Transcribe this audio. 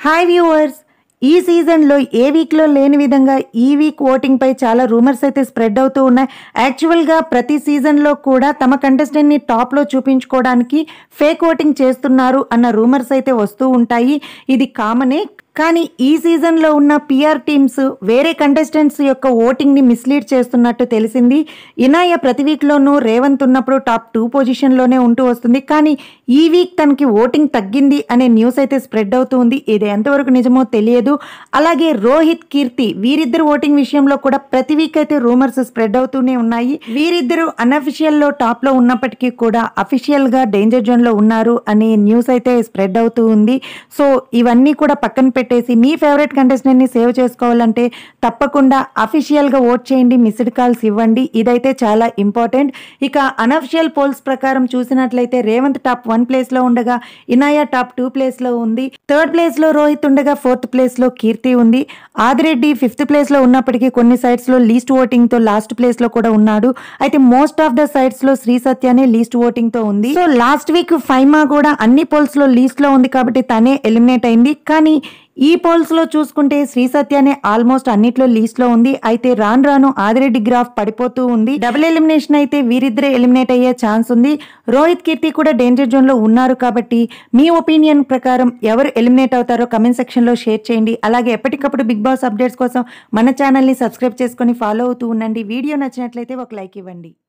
hi viewers ఈ సీజన్లో ఏ వీక్లో లేని విధంగా ఈ వీక్ ఓటింగ్పై చాలా రూమర్స్ అయితే స్ప్రెడ్ అవుతూ ఉన్నాయి యాక్చువల్గా ప్రతి సీజన్లో కూడా తమ కంటెస్టెంట్ని టాప్లో చూపించుకోవడానికి ఫేక్ ఓటింగ్ చేస్తున్నారు అన్న రూమర్స్ అయితే వస్తూ ఉంటాయి ఇది కామనే కానీ ఈ సీజన్లో ఉన్న పిఆర్ టీమ్స్ వేరే కంటెస్టెంట్స్ యొక్క ఓటింగ్ని మిస్లీడ్ చేస్తున్నట్టు తెలిసింది ఇనాయ ప్రతి వీక్లోనూ రేవంత్ ఉన్నప్పుడు టాప్ టూ పొజిషన్లోనే ఉంటూ వస్తుంది కానీ ఈ వీక్ తనకి ఓటింగ్ తగ్గింది అనే న్యూస్ అయితే స్ప్రెడ్ అవుతూ ఉంది ఇది ఎంతవరకు నిజమో తెలియదు అలాగే రోహిత్ కీర్తి వీరిద్దరు ఓటింగ్ విషయంలో కూడా ప్రతి వీక్ అయితే రూమర్స్ స్ప్రెడ్ అవుతూనే ఉన్నాయి వీరిద్దరు అన్అఫిషియల్లో టాప్లో ఉన్నప్పటికీ కూడా అఫీషియల్గా డేంజర్ జోన్లో ఉన్నారు అనే న్యూస్ అయితే స్ప్రెడ్ అవుతూ ఉంది సో ఇవన్నీ కూడా పక్కన పెట్టేసి మీ ఫేవరెట్ కంటెస్టెంట్ని సేవ్ చేసుకోవాలంటే తప్పకుండా అఫీషియల్గా ఓట్ చేయండి మిస్డ్ కాల్స్ ఇవ్వండి ఇదైతే చాలా ఇంపార్టెంట్ ఇక అనఫిషియల్ పోల్స్ ప్రకారం చూసినట్లయితే రేవంత్ టాప్ వన్ ప్లేస్లో ఉండగా ఇనాయా టాప్ టూ ప్లేస్లో ఉంది థర్డ్ ప్లేస్లో రోహిత్ ఉండగా ఫోర్త్ ప్లేస్లో కీర్తి ఉంది ఆదిరెడ్డి ఫిఫ్త్ ప్లేస్లో ఉన్నప్పటికీ కొన్ని సైట్స్లో లీస్ట్ ఓటింగ్తో లాస్ట్ ప్లేస్లో కూడా ఉన్నాడు అయితే మోస్ట్ ఆఫ్ ద సైట్స్లో శ్రీ సత్యానే లీస్ట్ ఓటింగ్తో ఉంది సో లాస్ట్ వీక్ ఫైమా కూడా అన్ని పోల్స్లో లీస్ట్లో ఉంది కాబట్టి తనే ఎలిమినేట్ అయింది కానీ ఈ పోల్స్ లో చూసుకుంటే శ్రీ సత్యానే ఆల్మోస్ట్ అన్నిట్లో లీస్ట్ లో ఉంది అయితే రాను రాను ఆదిరెడ్డి గ్రాఫ్ పడిపోతూ ఉంది డబుల్ ఎలిమినేషన్ అయితే వీరిద్దరే ఎలిమినేట్ అయ్యే ఛాన్స్ ఉంది రోహిత్ కీర్తి కూడా డేంజర్ జోన్ లో ఉన్నారు కాబట్టి మీ ఒపీనియన్ ప్రకారం ఎవరు ఎలిమినేట్ అవుతారో కమెంట్ సెక్షన్ లో షేర్ చేయండి అలాగే ఎప్పటికప్పుడు బిగ్ బాస్ అప్డేట్స్ కోసం మన ఛానల్ ని సబ్స్క్రైబ్ చేసుకొని ఫాలో అవుతూ ఉండండి వీడియో నచ్చినట్లయితే ఒక లైక్ ఇవ్వండి